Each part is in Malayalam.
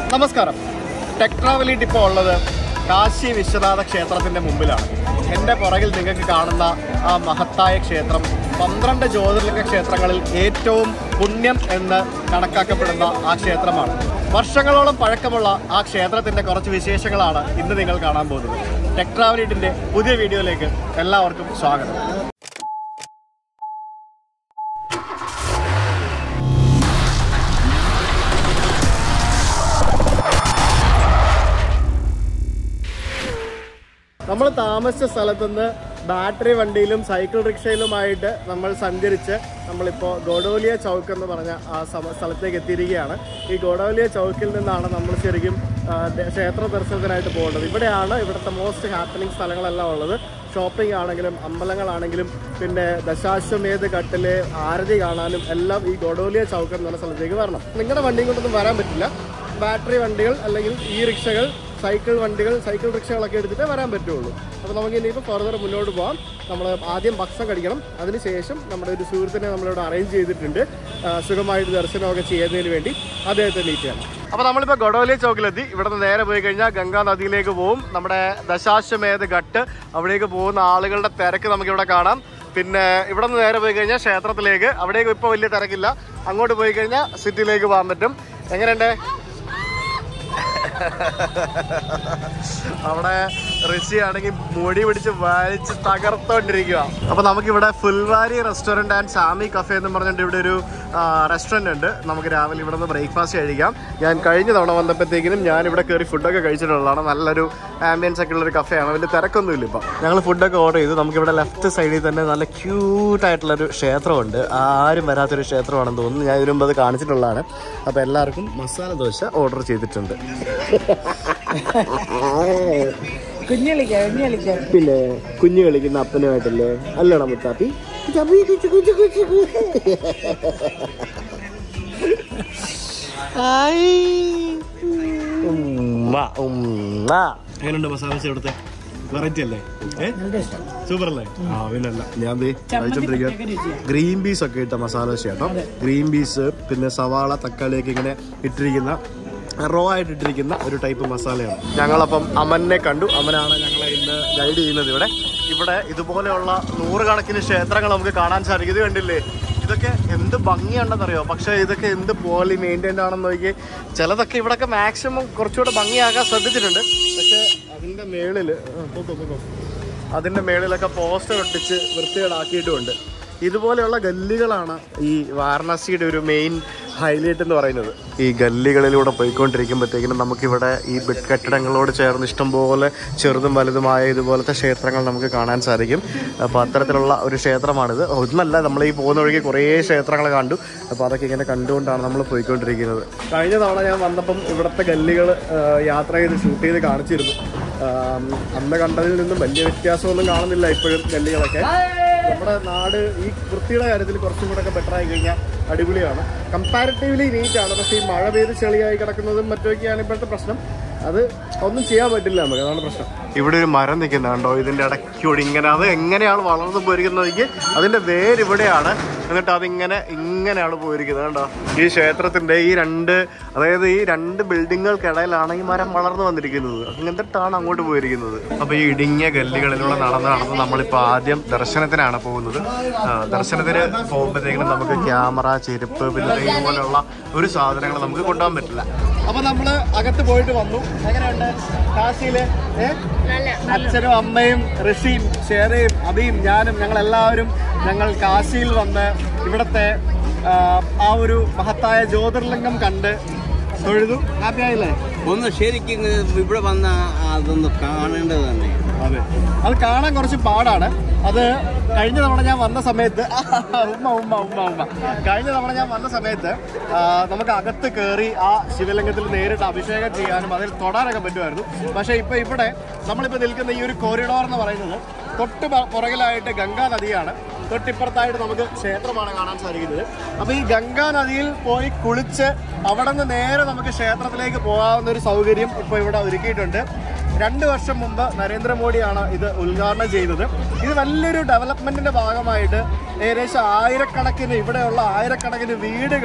നമസ്കാരം ടെക് ട്രാവലിറ്റ് ഇപ്പോൾ ഉള്ളത് കാശി വിശ്വനാഥ ക്ഷേത്രത്തിന്റെ മുമ്പിലാണ് എൻ്റെ പുറകിൽ നിങ്ങൾക്ക് കാണുന്ന ആ മഹത്തായ ക്ഷേത്രം പന്ത്രണ്ട് ജ്യോതിർലിംഗ ക്ഷേത്രങ്ങളിൽ ഏറ്റവും പുണ്യം എന്ന് കണക്കാക്കപ്പെടുന്ന ആ ക്ഷേത്രമാണ് വർഷങ്ങളോളം പഴക്കമുള്ള ആ ക്ഷേത്രത്തിന്റെ കുറച്ച് വിശേഷങ്ങളാണ് ഇന്ന് നിങ്ങൾ കാണാൻ പോകുന്നത് ടെക് ട്രാവലിറ്റിന്റെ പുതിയ വീഡിയോയിലേക്ക് എല്ലാവർക്കും സ്വാഗതം നമ്മൾ താമസിച്ച സ്ഥലത്തുനിന്ന് ബാറ്ററി വണ്ടിയിലും സൈക്കിൾ റിക്ഷയിലുമായിട്ട് നമ്മൾ സഞ്ചരിച്ച് നമ്മളിപ്പോൾ ഗോഡോലിയ ചൗക്ക് എന്ന് പറഞ്ഞ ആ സമ സ്ഥലത്തേക്ക് എത്തിയിരിക്കുകയാണ് ഈ ഗോഡോലിയ ചൗക്കിൽ നിന്നാണ് നമ്മൾ ശരിക്കും ആ, ദ- ക്ഷേത്ര ദർശനത്തിനായിട്ട് പോകേണ്ടത് ഇവിടെയാണ് ഇവിടുത്തെ മോസ്റ്റ് ഹാപ്പനിങ് സ്ഥലങ്ങളെല്ലാം ഉള്ളത് ഷോപ്പിംഗ് ആണെങ്കിലും അമ്പലങ്ങളാണെങ്കിലും പിന്നെ ദശാശ്വമേധ ഘട്ടിലെ ആരതി കാണാനും എല്ലാം ഈ ഗോഡോലിയ ചൗക്ക് എന്ന് പറഞ്ഞ സ്ഥലത്തേക്ക് വരണം നിങ്ങളുടെ വണ്ടിയും കൊണ്ടൊന്നും വരാൻ പറ്റില്ല ബാറ്ററി വണ്ടികൾ അല്ലെങ്കിൽ ഈ റിക്ഷകൾ സൈക്കിൾ വണ്ടികൾ സൈക്കിൾ റിക്ഷകളൊക്കെ എടുത്തിട്ട് വരാൻ പറ്റുള്ളൂ അപ്പോൾ നമുക്ക് ഇനിയിപ്പോൾ ഫർദർ മുന്നോട്ട് പോകാം നമ്മൾ ആദ്യം ഭക്ഷണം കഴിക്കണം അതിനുശേഷം നമ്മുടെ ഒരു സുഹൃത്തിനെ നമ്മളിവിടെ അറേഞ്ച് ചെയ്തിട്ടുണ്ട് ആ, സുഖമായിട്ട് ദർശനമൊക്കെ ചെയ്യുന്നതിന് വേണ്ടി അദ്ദേഹത്തെ മീറ്റ് ചെയ്യണം അപ്പോൾ നമ്മളിപ്പോൾ ഗൊഡോലിയ ചൗക്കിലെത്തി ഇവിടെ നിന്ന് നേരെ പോയി കഴിഞ്ഞാൽ ഗംഗാ നദിയിലേക്ക് പോകും നമ്മുടെ ദശാശ്വമേധ ഘട്ട് അവിടേക്ക് പോകുന്ന ആളുകളുടെ തിരക്ക് നമുക്കിവിടെ കാണാം പിന്നെ ഇവിടെ നിന്ന് നേരെ പോയി കഴിഞ്ഞാൽ ക്ഷേത്രത്തിലേക്ക് അവിടേക്ക് ഇപ്പോൾ വലിയ തിരക്കില്ല അങ്ങോട്ട് പോയി കഴിഞ്ഞാൽ സിറ്റിയിലേക്ക് പോകാൻ പറ്റും എങ്ങനെയുണ്ട് അവിടെ ഋഷി ആണെങ്കിൽ മുടി പിടിച്ച് വലിച്ച് തകർത്തോണ്ടിരിക്കുക അപ്പൊ നമുക്കിവിടെ Phulwari restaurant and Sami cafe എന്ന് പറഞ്ഞിട്ട് ഇവിടെ ഒരു റെസ്റ്റോറന്റ് ഉണ്ട് നമുക്ക് രാവിലെ ഇവിടെ നിന്ന് ബ്രേക്ക്ഫാസ്റ്റ് കഴിക്കാം ഞാൻ കഴിഞ്ഞ തവണ വന്നപ്പോഴത്തേക്കിനും ഞാൻ ഇവിടെ കയറി ഫുഡൊക്കെ കഴിച്ചിട്ടുള്ളതാണ് നല്ലൊരു ആംബിയൻസ് ഒക്കെ ഉള്ള ഒരു കഫേയാണ് വലിയ തിരക്കൊന്നുമില്ല ഇപ്പം ഞങ്ങൾ ഫുഡൊക്കെ ഓർഡർ ചെയ്തു നമുക്കിവിടെ ലെഫ്റ്റ് സൈഡിൽ തന്നെ നല്ല ക്യൂട്ട് ആയിട്ടുള്ള ഒരു ക്ഷേത്രമുണ്ട് ആരും വരാത്തൊരു ക്ഷേത്രമാണെന്ന് തോന്നുന്നു ഞാൻ ഇതിനു മുമ്പ് അത് കാണിച്ചിട്ടുള്ളതാണ് അപ്പോൾ എല്ലാവർക്കും മസാല ദോശ ഓർഡർ ചെയ്തിട്ടുണ്ട് കുഞ്ഞളിക്ക കുഞ്ഞളിക്ക പിന്നെ കുഞ്ഞു കളിക്കുന്ന അപ്പനുമായിട്ടല്ലേ അല്ലടാ മുത്താപ്പി എങ്ങനെയുണ്ട് മസാല ദോശ ഇവിടുത്തെ വെറൈറ്റി അല്ലേ സൂപ്പർ അല്ലേ ആ പിന്നല്ല ഞാൻ ദേ കഴിച്ചോണ്ടിരിക്കുക ഗ്രീൻ പീസ് ഒക്കെ ഇട്ട മസാല ദോശ കേട്ടോ ഗ്രീൻ പീസ് പിന്നെ സവാള തക്കാളിയൊക്കെ ഇങ്ങനെ ഇട്ടിരിക്കുന്ന റോ ആയിട്ട് ഇട്ടിരിക്കുന്ന ഒരു ടൈപ്പ് മസാലയാണ് ഞങ്ങളപ്പം അമനെ കണ്ടു അമനാണ് ഞങ്ങളെ ഇന്ന് ഗൈഡ് ചെയ്യുന്നത് ഇവിടെ ഇവിടെ ഇതുപോലെയുള്ള നൂറുകണക്കിന് ക്ഷേത്രങ്ങൾ നമുക്ക് കാണാൻ സാധിക്കും ഇത് കണ്ടില്ലേ ഇതൊക്കെ എന്ത് ഭംഗിയുണ്ടെന്നറിയോ പക്ഷേ ഇതൊക്കെ എന്ത് പോലി മെയിൻറ്റൈൻഡ് ആണെന്ന് നോക്കി ചിലതൊക്കെ ഇവിടെയൊക്കെ മാക്സിമം കുറച്ചുകൂടെ ഭംഗിയാക്കാൻ ശ്രദ്ധിച്ചിട്ടുണ്ട് പക്ഷേ അതിൻ്റെ മേളിൽ അതിൻ്റെ മേളിലൊക്കെ പോസ്റ്റർ ഒട്ടിച്ച് വൃത്തികേടാക്കിയിട്ടുമുണ്ട് ഇതുപോലെയുള്ള ഗല്ലികളാണ് ഈ വാരണാസിയുടെ ഒരു മെയിൻ ഹൈലൈറ്റ് എന്ന് പറയുന്നത് ഈ ഗല്ലികളിലൂടെ പോയിക്കൊണ്ടിരിക്കുമ്പോഴത്തേക്കിനും നമുക്കിവിടെ ഈ ബിഡ് കെട്ടിടങ്ങളോട് ചേർന്ന് ഇഷ്ടംപോലെ ചെറുതും വലുതുമായ ഇതുപോലത്തെ ക്ഷേത്രങ്ങൾ നമുക്ക് കാണാൻ സാധിക്കും അപ്പോൾ അത്തരത്തിലുള്ള ഒരു ക്ഷേത്രമാണിത് ഒന്നല്ല നമ്മൾ ഈ പോകുന്ന വഴിക്ക് കുറേ ക്ഷേത്രങ്ങൾ കണ്ടു അപ്പോൾ അതൊക്കെ ഇങ്ങനെ കണ്ടുകൊണ്ടാണ് നമ്മൾ പോയിക്കൊണ്ടിരിക്കുന്നത് കഴിഞ്ഞ തവണ ഞാൻ വന്നപ്പം ഇവിടുത്തെ ഗല്ലികൾ യാത്ര ചെയ്ത് ഷൂട്ട് ചെയ്ത് കാണിച്ചിരുന്നു ആം, അന്ന് കണ്ടതിൽ നിന്നും വലിയ വ്യത്യാസമൊന്നും കാണുന്നില്ല ഇപ്പോഴും ഗല്ലികളൊക്കെ നമ്മുടെ നാട് ഈ വൃത്തിയുടെ കാര്യത്തിൽ കുറച്ചും കൂടെ ഒക്കെ ബെറ്റർ ആയി കഴിഞ്ഞാൽ അടിപൊളിയാണ് കമ്പാരിറ്റീവ്ലി നീറ്റ് ആണ് പക്ഷേ ഈ മഴ പെയ്ത് ചെളിയായി കിടക്കുന്നതും മറ്റൊക്കെയാണ് ഇപ്പോഴത്തെ പ്രശ്നം അത് ഒന്നും ചെയ്യാൻ പറ്റില്ല നമുക്ക് അതാണ് പ്രശ്നം ഇവിടെ ഒരു മരം നിൽക്കുന്ന കണ്ടോ ഇതിന്റെ ഇടയ്ക്കൂടി ഇങ്ങനെ അത് എങ്ങനെയാണ് വളർന്നു പോയിരിക്കുന്നത് അതിന്റെ വേര് ഇവിടെയാണ് എന്നിട്ട് അതിങ്ങനെ ഇങ്ങനെയാണ് പോയിരിക്കുന്നത് കണ്ടോ ഈ ക്ഷേത്രത്തിന്റെ ഈ രണ്ട് അതായത് ഈ രണ്ട് ബിൽഡിങ്ങുകൾക്കിടയിലാണ് ഈ മരം വളർന്നു വന്നിരിക്കുന്നത് എന്നിട്ടാണ് അങ്ങോട്ട് പോയിരിക്കുന്നത് അപ്പൊ ഈ ഇടുങ്ങിയ ഗല്ലികളിലൂടെ നടന്ന് നടന്ന് നമ്മളിപ്പോ ആദ്യം ദർശനത്തിനാണ് പോകുന്നത് ആ, ദർശനത്തിന് പോകുമ്പോഴത്തേക്കിനും നമുക്ക് ക്യാമറ ചെരുപ്പ് പിന്നെ ഇതുപോലെയുള്ള ഒരു സാധനങ്ങൾ നമുക്ക് കൊണ്ടുപോകാൻ പറ്റില്ല അപ്പൊ നമ്മള് അകത്ത് പോയിട്ട് വന്നു എങ്ങനെയുണ്ട് കാശിയില് ഏ? അച്ഛനും അമ്മയും ഋഷിയും ഷേറയും അബിയും ഞാനും ഞങ്ങൾ എല്ലാവരും ഞങ്ങൾ കാശിയിൽ വന്ന് ഇവിടത്തെ ആ, ആ ഒരു മഹത്തായ ജ്യോതിർലിംഗം കണ്ട് തൊഴുതു ഹാപ്പി ആയില്ലേ ഒന്ന് ശരിക്കും ഇവിടെ വന്ന അതൊന്ന് കാണേണ്ടത് തന്നെ അതെ അത് കാണാൻ കുറച്ച് പാടാണ് അത് കഴിഞ്ഞ തവണ ഞാൻ വന്ന സമയത്ത് ഉമ്മ ഉമ്മ ഉമ്മ ഉമ്മ കഴിഞ്ഞ തവണ ഞാൻ വന്ന സമയത്ത് ആ, നമുക്ക് അകത്ത് കയറി ആ ശിവലിംഗത്തിൽ നേരിട്ട് അഭിഷേകം ചെയ്യാനും അതിൽ തൊടാനൊക്കെ പറ്റുമായിരുന്നു പക്ഷേ ഇപ്പൊ ഇവിടെ നമ്മളിപ്പോൾ നിൽക്കുന്ന ഈ ഒരു കോറിഡോർ എന്ന് പറയുന്നത് തൊട്ട് പ- പുറകിലായിട്ട് ഗംഗാ നദിയാണ് തൊട്ടിപ്പുറത്തായിട്ട് നമുക്ക് ക്ഷേത്രമാണ് കാണാൻ സാധിക്കുന്നത് അപ്പൊ ഈ ഗംഗാ നദിയിൽ പോയി കുളിച്ച് അവിടെ നിന്ന് നേരെ നമുക്ക് ക്ഷേത്രത്തിലേക്ക് പോകാവുന്ന ഒരു സൗകര്യം ഇപ്പോൾ ഇവിടെ ഒരുക്കിയിട്ടുണ്ട് രണ്ട് വർഷം മുമ്പ് നരേന്ദ്രമോദിയാണ് ഇത് ഉദ്ഘാടനം ചെയ്തത് ഇത് വലിയൊരു ഡെവലപ്മെന്റിന്റെ ഭാഗമായിട്ട് ഏകദേശം ആയിരക്കണക്കിന് ഇവിടെയുള്ള ആയിരക്കണക്കിന് വീടുകൾ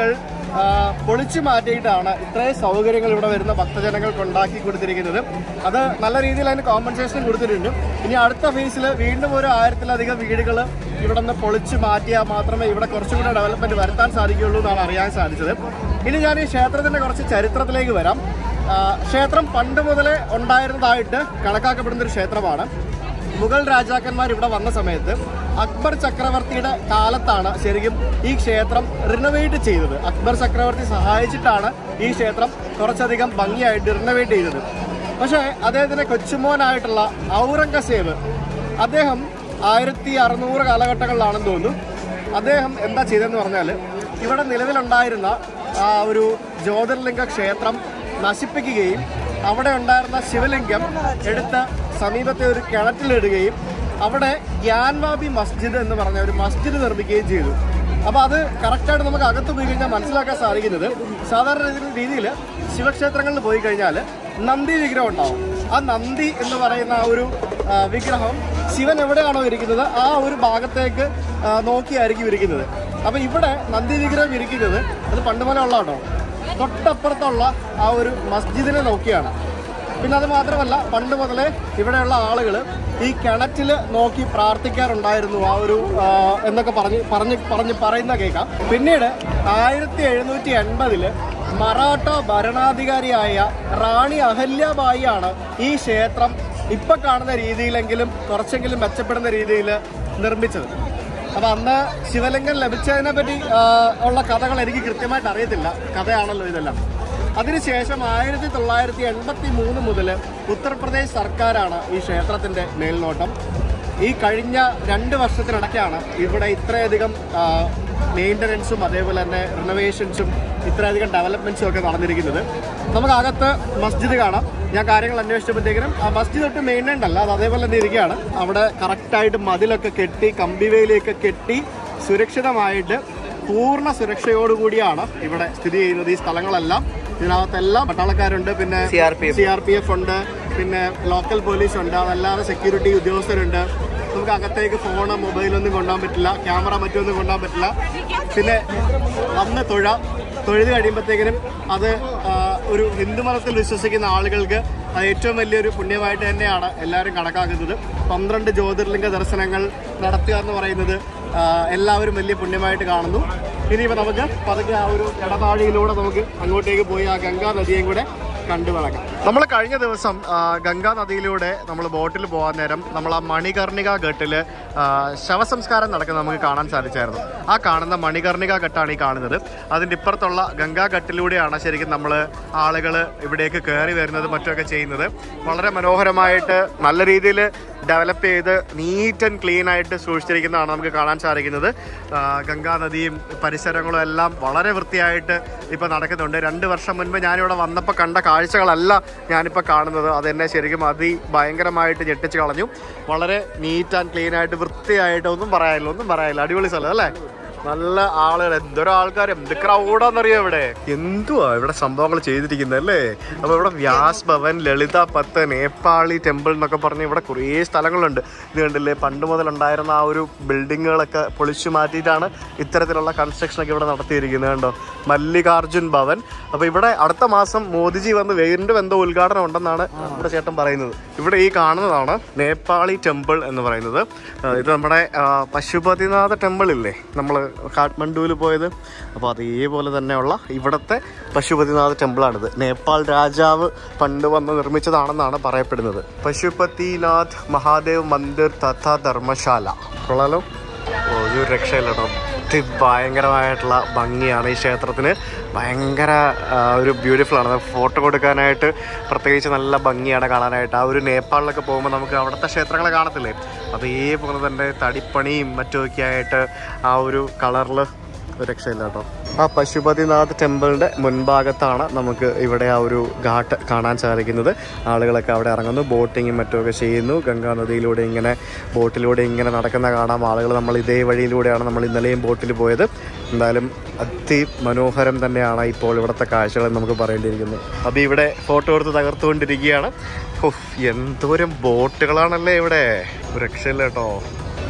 ആ, പൊളിച്ചു മാറ്റിയിട്ടാണ് ഇത്രയും സൗകര്യങ്ങൾ ഇവിടെ വരുന്ന ഭക്തജനങ്ങൾക്ക് ഉണ്ടാക്കി കൊടുത്തിരിക്കുന്നത് അത് നല്ല രീതിയിൽ അതിന് കോമ്പൻസേഷൻ കൊടുത്തിട്ടുണ്ട് ഇനി അടുത്ത ഫേസിൽ വീണ്ടും ഒരു ആയിരത്തിലധികം വീടുകൾ ഇവിടെ നിന്ന് പൊളിച്ചു മാറ്റിയാൽ മാത്രമേ ഇവിടെ കുറച്ചും കൂടെ ഡെവലപ്മെന്റ് വരുത്താൻ സാധിക്കുകയുള്ളൂ എന്നാണ് അറിയാൻ സാധിച്ചത് ഇനി ഞാൻ ഈ ക്ഷേത്രത്തിന്റെ കുറച്ച് ചരിത്രത്തിലേക്ക് വരാം ആ, ക്ഷേത്രം പണ്ട് മുതലേ ഉണ്ടായിരുന്നതായിട്ട് കണക്കാക്കപ്പെടുന്ന ഒരു ക്ഷേത്രമാണ് മുഗൾ രാജാക്കന്മാർ ഇവിടെ വന്ന സമയത്ത് അക്ബർ ചക്രവർത്തിയുടെ കാലത്താണ് ശരിക്കും ഈ ക്ഷേത്രം റിനോവേറ്റ് ചെയ്തത് അക്ബർ ചക്രവർത്തി സഹായിച്ചിട്ടാണ് ഈ ക്ഷേത്രം കുറച്ചധികം ഭംഗിയായിട്ട് റിനോവേറ്റ് ചെയ്തത് പക്ഷേ അദ്ദേഹത്തിന്റെ കൊച്ചുമോനായിട്ടുള്ള ഔറംഗസേബ് അദ്ദേഹം ആയിരത്തി അറുന്നൂറ് കാലഘട്ടങ്ങളിലാണെന്ന് തോന്നുന്നു അദ്ദേഹം എന്താ ചെയ്തതെന്ന് പറഞ്ഞാൽ ഇവിടെ നിലവിലുണ്ടായിരുന്ന ആ ഒരു ജ്യോതിർലിംഗ ക്ഷേത്രം നശിപ്പിക്കുകയും അവിടെ ഉണ്ടായിരുന്ന ശിവലിംഗം എടുത്ത് സമീപത്തെ ഒരു കിണറ്റിലിടുകയും അവിടെ ഗ്യാൻവാബി മസ്ജിദ് എന്ന് പറഞ്ഞ ഒരു മസ്ജിദ് നിർമ്മിക്കുകയും ചെയ്തു അപ്പൊ അത് കറക്റ്റായിട്ട് നമുക്ക് അകത്ത് പോയി കഴിഞ്ഞാൽ മനസ്സിലാക്കാൻ സാധിക്കുന്നത് സാധാരണ രീതിയിൽ ശിവക്ഷേത്രങ്ങളിൽ പോയി കഴിഞ്ഞാൽ നന്ദി വിഗ്രഹം ഉണ്ടാവും ആ നന്ദി എന്ന് പറയുന്ന ആ ഒരു ആ, വിഗ്രഹം ശിവൻ എവിടെയാണോ ഇരിക്കുന്നത് ആ ഒരു ഭാഗത്തേക്ക് ആ, നോക്കിയായിരിക്കും ഇരിക്കുന്നത് അപ്പൊ ഇവിടെ നന്ദി വിഗ്രഹം ഇരിക്കുന്നത് അത് പണ്ട് പോലെ ഉള്ള കേട്ടോ തൊട്ടപ്പുറത്തുള്ള ആ ഒരു മസ്ജിദിനെ നോക്കിയാണ് പിന്നെ അത് മാത്രമല്ല പണ്ട് മുതലേ ഇവിടെയുള്ള ആളുകൾ ഈ കിണറ്റിൽ നോക്കി പ്രാർത്ഥിക്കാറുണ്ടായിരുന്നു ആ ഒരു ആ, എന്നൊക്കെ പറഞ്ഞ് പറഞ്ഞ് പറഞ്ഞ് പറയുന്ന കേൾക്കാം പിന്നീട് ആയിരത്തി എഴുന്നൂറ്റി എൺപതില് മറാഠ ഭരണാധികാരിയായ റാണി അഹല്യാബായി ആണ് ഈ ക്ഷേത്രം ഇപ്പൊ കാണുന്ന രീതിയിലെങ്കിലും കുറച്ചെങ്കിലും മെച്ചപ്പെടുന്ന രീതിയിൽ നിർമ്മിച്ചത് അപ്പൊ അന്ന് ശിവലിംഗം ലഭിച്ചതിനെ പറ്റി ആ, ഉള്ള കഥകൾ എനിക്ക് കൃത്യമായിട്ട് അറിയത്തില്ല കഥയാണല്ലോ ഇതെല്ലാം അതിനുശേഷം ആയിരത്തി തൊള്ളായിരത്തി എൺപത്തി മൂന്ന് മുതൽ ഉത്തർപ്രദേശ് സർക്കാരാണ് ഈ ക്ഷേത്രത്തിന്റെ മേൽനോട്ടം ഈ കഴിഞ്ഞ രണ്ട് വർഷത്തിനിടയ്ക്കാണ് ഇവിടെ ഇത്രയധികം മെയിൻ്റനൻസും അതേപോലെ തന്നെ റിനോവേഷൻസും ഇത്രയധികം ഡെവലപ്മെന്റ്സും ഒക്കെ നടന്നിരിക്കുന്നത് നമുക്ക് അകത്ത് മസ്ജിദ് കാണാം ഞാൻ കാര്യങ്ങൾ അന്വേഷിച്ചപ്പോഴത്തേക്കിനും ആ മസ്ജിദ് ഒട്ടും മെയിൻറ്റൈൻഡ് അല്ല അത് അതേപോലെ തന്നെ ഇരിക്കുകയാണ് അവിടെ കറക്റ്റായിട്ട് മതിലൊക്കെ കെട്ടി കമ്പിവേലിയൊക്കെ കെട്ടി സുരക്ഷിതമായിട്ട് പൂർണ്ണ സുരക്ഷയോടുകൂടിയാണ് ഇവിടെ സ്ഥിതി ചെയ്യുന്നത് ഈ സ്ഥലങ്ങളെല്ലാം ഇതിനകത്തെല്ലാം പട്ടാളക്കാരുണ്ട് പിന്നെ CRPF. C R P F ഉണ്ട് പിന്നെ ലോക്കൽ പോലീസ് ഉണ്ട് അതല്ലാതെ സെക്യൂരിറ്റി ഉദ്യോഗസ്ഥരുണ്ട് നമുക്ക് അകത്തേക്ക് ഫോണ് മൊബൈലൊന്നും കൊണ്ടുപോകാൻ പറ്റില്ല ക്യാമറ മറ്റൊന്നും കൊണ്ടുപോകാൻ പറ്റില്ല പിന്നെ വന്ന് തൊഴ തൊഴുത് കഴിയുമ്പോഴത്തേക്കിനും അത് ആ, ഒരു ഹിന്ദു മതത്തിൽ വിശ്വസിക്കുന്ന ആളുകൾക്ക് അത് ഏറ്റവും വലിയൊരു പുണ്യമായിട്ട് തന്നെയാണ് എല്ലാവരും കണക്കാക്കുന്നത് പന്ത്രണ്ട് ജ്യോതിർലിംഗ ദർശനങ്ങൾ നടത്തുക എന്ന് പറയുന്നത് ആ, എല്ലാവരും വലിയ പുണ്യമായിട്ട് കാണുന്നു ഇനിയിപ്പോൾ നമുക്ക് പതുക്കെ ആ ഒരു ഇടനാഴിയിലൂടെ നമുക്ക് അങ്ങോട്ടേക്ക് പോയി ആ ഗംഗാ നദിയും കൂടെ കണ്ടു വളക്കാം നമ്മൾ കഴിഞ്ഞ ദിവസം ആ, ഗംഗാ നദിയിലൂടെ നമ്മൾ ബോട്ടിൽ പോകാൻ നേരം നമ്മൾ ആ മണികർണിക ഘട്ടിൽ ശവസംസ്കാരം നടക്കുന്നത് നമുക്ക് കാണാൻ സാധിച്ചായിരുന്നു ആ കാണുന്ന മണികർണിക ഘട്ടാണ് ഈ കാണുന്നത് അതിൻ്റെ ഇപ്പുറത്തുള്ള ഗംഗാ ഘട്ടിലൂടെയാണ് ശരിക്കും നമ്മൾ ആളുകൾ ഇവിടേക്ക് കയറി വരുന്നത് മറ്റൊക്കെ ചെയ്യുന്നത് വളരെ മനോഹരമായിട്ട് നല്ല രീതിയിൽ ഡെവലപ്പ് ചെയ്ത് നീറ്റ് ആൻഡ് ക്ലീൻ ആയിട്ട് സൂക്ഷിച്ചിരിക്കുന്നതാണ് നമുക്ക് കാണാൻ സാധിക്കുന്നത് ആ, ഗംഗാ നദിയും പരിസരങ്ങളും എല്ലാം വളരെ വൃത്തിയായിട്ട് ഇപ്പോൾ നടക്കുന്നുണ്ട് രണ്ട് വർഷം മുൻപ് ഞാനിവിടെ വന്നപ്പോൾ കണ്ട കാഴ്ചകളല്ല ഞാനിപ്പോൾ കാണുന്നത് അതെന്നെ ശരിക്കും അതി ഭയങ്കരമായിട്ട് ഞെട്ടിച്ച് കളഞ്ഞു വളരെ നീറ്റ് ആൻഡ് ക്ലീൻ ആയിട്ട് വൃത്തിയായിട്ട് ഒന്നും പറയാനില്ല ഒന്നും പറയാനില്ല അടിപൊളി സ്ഥലം അല്ലേ നല്ല ആളുകൾ എന്തോരോ ആൾക്കാർ എന്ത് ക്രൗഡാന്നറിയോ ഇവിടെ എന്തുവാ ഇവിടെ സംഭവങ്ങൾ ചെയ്തിരിക്കുന്നത് അല്ലേ അപ്പൊ ഇവിടെ വ്യാസ് ഭവൻ ലളിത പത്ത് നേപ്പാളി ടെമ്പിൾ എന്നൊക്കെ പറഞ്ഞ് ഇവിടെ കുറേ സ്ഥലങ്ങളുണ്ട് ഇത് കണ്ടില്ലേ പണ്ട് മുതൽ ഉണ്ടായിരുന്ന ആ ഒരു ബിൽഡിങ്ങുകളൊക്കെ പൊളിച്ചു മാറ്റിയിട്ടാണ് ഇത്തരത്തിലുള്ള കൺസ്ട്രക്ഷൻ ഒക്കെ ഇവിടെ നടത്തിയിരിക്കുന്നത് കണ്ടോ മല്ലികാർജുൻ ഭവൻ അപ്പൊ ഇവിടെ അടുത്ത മാസം മോദിജി വന്ന് വീണ്ടും എന്തോ ഉദ്ഘാടനം ഉണ്ടെന്നാണ് ഇവിടെ ചേട്ടൻ പറയുന്നത് ഇവിടെ ഈ കാണുന്നതാണ് നേപ്പാളി ടെമ്പിൾ എന്ന് പറയുന്നത് ആ, ഇത് നമ്മുടെ ആ, പശുപതിനാഥ ടെമ്പിൾ ഇല്ലേ നമ്മൾ കാഠ്മണ്ഡുവിൽ പോയത് അപ്പോൾ അതേപോലെ തന്നെയുള്ള ഇവിടുത്തെ പശുപതിനാഥ ടെമ്പിളാണിത് നേപ്പാൾ രാജാവ് പണ്ട് വന്ന് നിർമ്മിച്ചതാണെന്നാണ് പറയപ്പെടുന്നത് പശുപതിനാഥ് മഹാദേവ് മന്ദിർ തഥാ ധർമ്മശാല കൊള്ളാലോ ഒരു രക്ഷയില്ല കേട്ടോ ഭയങ്കരമായിട്ടുള്ള ഭംഗിയാണ് ഈ ക്ഷേത്രത്തിന് ഭയങ്കര ആ, ഒരു ബ്യൂട്ടിഫുൾ ആണ് ഫോട്ടോ കൊടുക്കാനായിട്ട് പ്രത്യേകിച്ച് നല്ല ഭംഗിയാണ് കാണാനായിട്ട് ആ ഒരു നേപ്പാളിലൊക്കെ പോകുമ്പോൾ നമുക്ക് അവിടുത്തെ ക്ഷേത്രങ്ങളെ കാണത്തില്ലേ അതേപോലെ തന്നെ തടിപ്പണിയും മറ്റുമൊക്കെ ആയിട്ട് ആ ഒരു കളറിൽ ഒരു രക്ഷയില്ല കേട്ടോ ആ പശുപതിനാഥ് ടെമ്പിളിന്റെ മുൻഭാഗത്താണ് നമുക്ക് ഇവിടെ ആ ഒരു ഘാട്ട് കാണാൻ സാധിക്കുന്നത് ആളുകളൊക്കെ അവിടെ ഇറങ്ങുന്നു ബോട്ടിങ്ങും മറ്റുമൊക്കെ ചെയ്യുന്നു ഗംഗാ നദിയിലൂടെ ഇങ്ങനെ ബോട്ടിലൂടെ ഇങ്ങനെ നടക്കുന്ന കാണാം ആളുകൾ നമ്മൾ ഇതേ വഴിയിലൂടെയാണ് നമ്മൾ ഇന്നലെയും ബോട്ടിൽ പോയത് എന്തായാലും അതിമനോഹരം തന്നെയാണ് ഇപ്പോൾ ഇവിടുത്തെ കാഴ്ചകൾ എന്ന് നമുക്ക് പറയേണ്ടിയിരിക്കുന്നത് അപ്പോൾ ഇവിടെ ഫോട്ടോ എടുത്ത് തകർത്തുകൊണ്ടിരിക്കുകയാണ് ഓഹ് എന്തോരം ബോട്ടുകളാണല്ലേ ഇവിടെ ഒരു രക്ഷയില്ല കേട്ടോ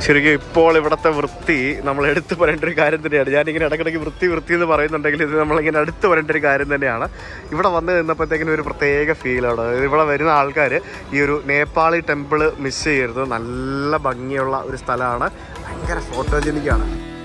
ശരിക്കും ഇപ്പോൾ ഇവിടുത്തെ വൃത്തി നമ്മൾ എടുത്തു പറയേണ്ട ഒരു കാര്യം തന്നെയാണ് ഞാനിങ്ങനെ ഇടയ്ക്കിടയ്ക്ക് വൃത്തി വൃത്തി എന്ന് പറയുന്നുണ്ടെങ്കിൽ ഇത് നമ്മളിങ്ങനെ എടുത്തു പറയേണ്ട ഒരു കാര്യം തന്നെയാണ് ഇവിടെ വന്ന് നിന്നപ്പോഴത്തേക്കിനും ഒരു പ്രത്യേക ഫീലാണ് ഇവിടെ വരുന്ന ആൾക്കാർ ഈ ഒരു നേപ്പാളി ടെമ്പിൾ മിസ് ചെയ്യരുത് നല്ല ഭംഗിയുള്ള ഒരു സ്ഥലമാണ് ഭയങ്കര ഫോട്ടോജനിക്കാണ്